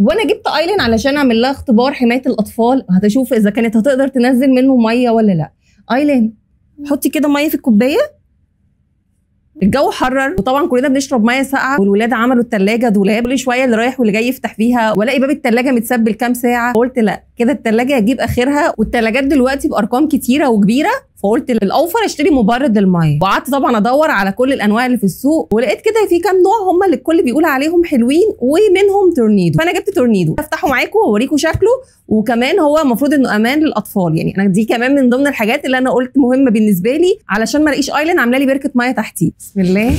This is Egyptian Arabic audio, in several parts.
وانا جبت ايلين علشان اعمل لها اختبار حمايه الاطفال هتشوف اذا كانت هتقدر تنزل منه ميه ولا لا ايلين حطي كده ميه في الكوبايه الجو حرر وطبعا كلنا بنشرب ميه ساقعه والولاد عملوا التلاجة دولاب كل شويه اللي رايح واللي جاي يفتح فيها والاقي باب التلاجة متسبل كام ساعه قلت لا كده التلاجة هجيب اخرها والتلاجات دلوقتي بارقام كتيره وكبيره فقلت الاوفر اشتري مبرد للميه وقعدت طبعا ادور على كل الانواع اللي في السوق ولقيت كده في كام نوع هم اللي الكل بيقول عليهم حلوين ومنهم تورنيدو فانا جبت تورنيدو افتحه معاكم واوريكم شكله وكمان هو المفروض انه امان للاطفال يعني انا دي كمان من ضمن الحاجات اللي انا قلت مهمه بالنسبه لي علشان ما الاقيش ايلاند عامله لي بركه ميه تحتيه بسم الله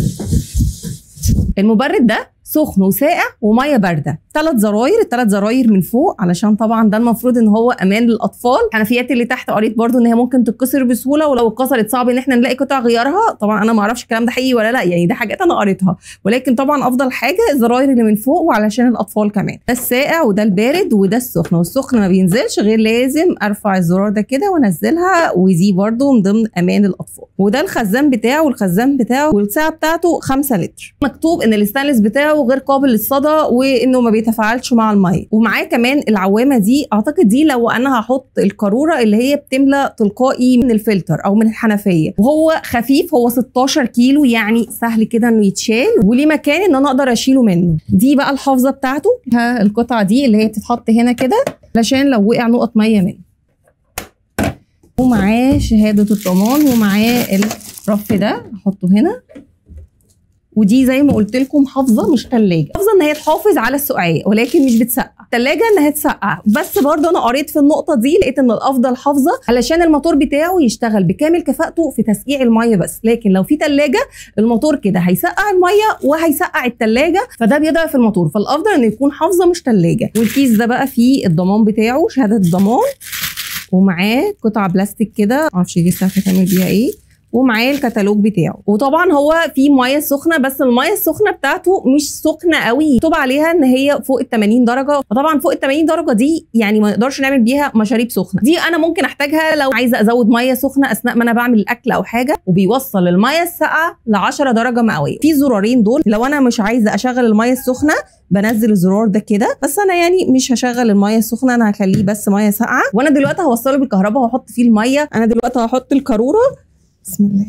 المبرد ده سخن وساقع وميه بارده ثلاث زراير الثلاث زراير من فوق علشان طبعا ده المفروض ان هو امان للاطفال الحنفيات اللي تحت قريت برضو ان هي ممكن تتكسر بسهوله ولو اتكسرت صعب ان احنا نلاقي قطع غيارها طبعا انا ما اعرفش الكلام ده حقيقي ولا لا يعني ده حاجات انا قريتها ولكن طبعا افضل حاجه الزراير اللي من فوق وعلشان الاطفال كمان ده الساقع وده البارد وده السخن والسخن ما بينزلش غير لازم ارفع الزرار ده كده وانزلها ودي برضو من ضمن امان الاطفال وده الخزان بتاعه والخزان بتاعه والسعه بتاعته 5 لتر مكتوب ان الستانلس بتاعه غير قابل للصدى وانه ما بيتفاعلش مع الميه ومعاه كمان العوامه دي اعتقد دي لو انا هحط القاروره اللي هي بتملى تلقائي من الفلتر او من الحنفيه وهو خفيف هو 16 كيلو يعني سهل كده انه يتشال وليه مكان ان انا اقدر اشيله منه دي بقى الحافظه بتاعته ها القطعه دي اللي هي بتتحط هنا كده علشان لو وقع نقط ميه منه ومعاه شهاده الضمان ومعاه الرف ده احطه هنا ودي زي ما قلت لكم حافظه مش ثلاجه حافظه ان هي تحافظ على السقعيه ولكن مش بتسقع ثلاجه ان هي تسقع بس برضه انا قريت في النقطه دي لقيت ان الافضل حافظه علشان الموتور بتاعه يشتغل بكامل كفاءته في تسقيع الميه بس لكن لو في ثلاجه الموتور كده هيسقع الميه وهيسقع الثلاجه فده بيضعف الموتور فالافضل انه يكون حافظه مش ثلاجه والكيس ده بقى فيه الضمان بتاعه شهاده الضمان ومعاه قطعه بلاستيك كده معرفش دي هتعمل بيها ايه ومعاه الكتالوج بتاعه وطبعا هو في ميه سخنه بس الميه السخنه بتاعته مش سخنه قوي مكتوب عليها ان هي فوق ال 80 درجه فطبعا فوق ال 80 درجه دي يعني ما نقدرش نعمل بيها مشاريب سخنه دي انا ممكن احتاجها لو عايزه ازود ميه سخنه اثناء ما انا بعمل الاكل او حاجه وبيوصل الميه الساقعه ل 10 درجه مئويه في زرارين دول لو انا مش عايزه اشغل الميه السخنه بنزل الزرار ده كده بس انا يعني مش هشغل الميه السخنه انا هخليه بس ميه ساقعه وانا دلوقتي هوصله بالكهرباء وهحط فيه الميه انا دلوقتي هحط القاروره بسم الله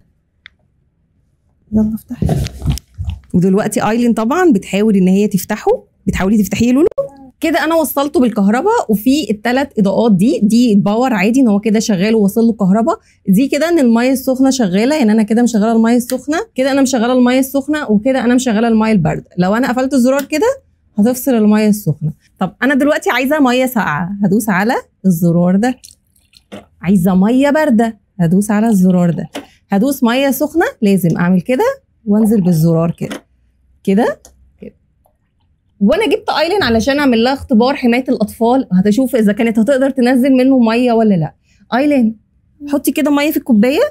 يلا افتحي ودلوقتي ايلين طبعا بتحاول ان هي تفتحه بتحاولي تفتحيه لولو كده انا وصلته بالكهرباء وفي الثلاث اضاءات دي دي باور عادي ان هو كده شغال ووصل له كهرباء دي كده ان الميه السخنه شغاله يعني انا كده مشغله الميه السخنه كده انا مشغله الميه السخنه وكده انا مشغله الميه البارده لو انا قفلت الزرار كده هتفصل الميه السخنه طب انا دلوقتي عايزه ميه ساقعه هدوس على الزرار ده عايزه ميه بارده هدوس على الزرار ده هدوس ميه سخنه لازم اعمل كده وانزل بالزرار كده كده كده وانا جبت ايلين علشان اعمل لها اختبار حمايه الاطفال هتشوف اذا كانت هتقدر تنزل منه ميه ولا لا ايلين حطي كده ميه في الكوبايه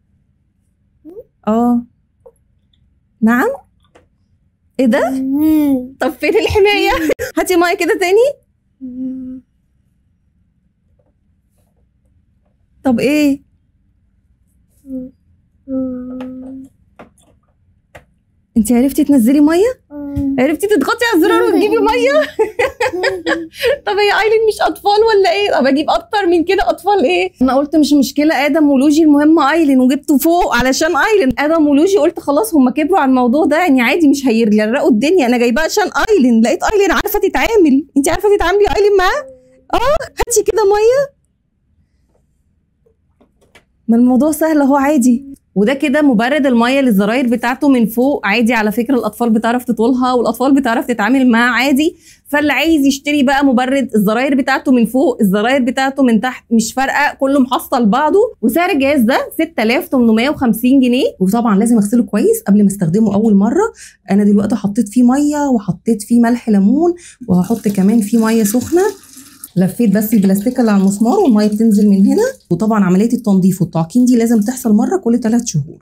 اه نعم ايه ده طب فين الحمايه هاتي ميه كده تاني طب ايه انت عرفتي تنزلي ميه عرفتي تضغطي على الزرار وتجيبي ميه طب هي ايلين مش اطفال ولا ايه طب اجيب اكتر من كده اطفال ايه انا قلت مش مشكله ادم ولوجي المهم ايلين وجبته فوق علشان ايلين ادم ولوجي قلت خلاص هم كبروا على الموضوع ده يعني عادي مش هيغرقوا الدنيا انا جايباه عشان ايلين لقيت ايلين عارفه تتعامل انت عارفه تتعاملي ايلين معاه اه هاتي كده ميه ما الموضوع سهل اهو عادي وده كده مبرد الميه للزراير بتاعته من فوق عادي على فكره الاطفال بتعرف تطولها والاطفال بتعرف تتعامل معاه عادي فاللي عايز يشتري بقى مبرد الزراير بتاعته من فوق الزراير بتاعته من تحت مش فارقه كله محصل بعضه وسعر الجهاز ده 6850 جنيه وطبعا لازم اغسله كويس قبل ما استخدمه اول مره انا دلوقتي حطيت فيه ميه وحطيت فيه ملح ليمون وهحط كمان فيه ميه سخنه لفيت بس البلاستيك اللي على المسمار والميه بتنزل من هنا وطبعا عمليه التنظيف والتعقيم دي لازم تحصل مره كل ثلاث شهور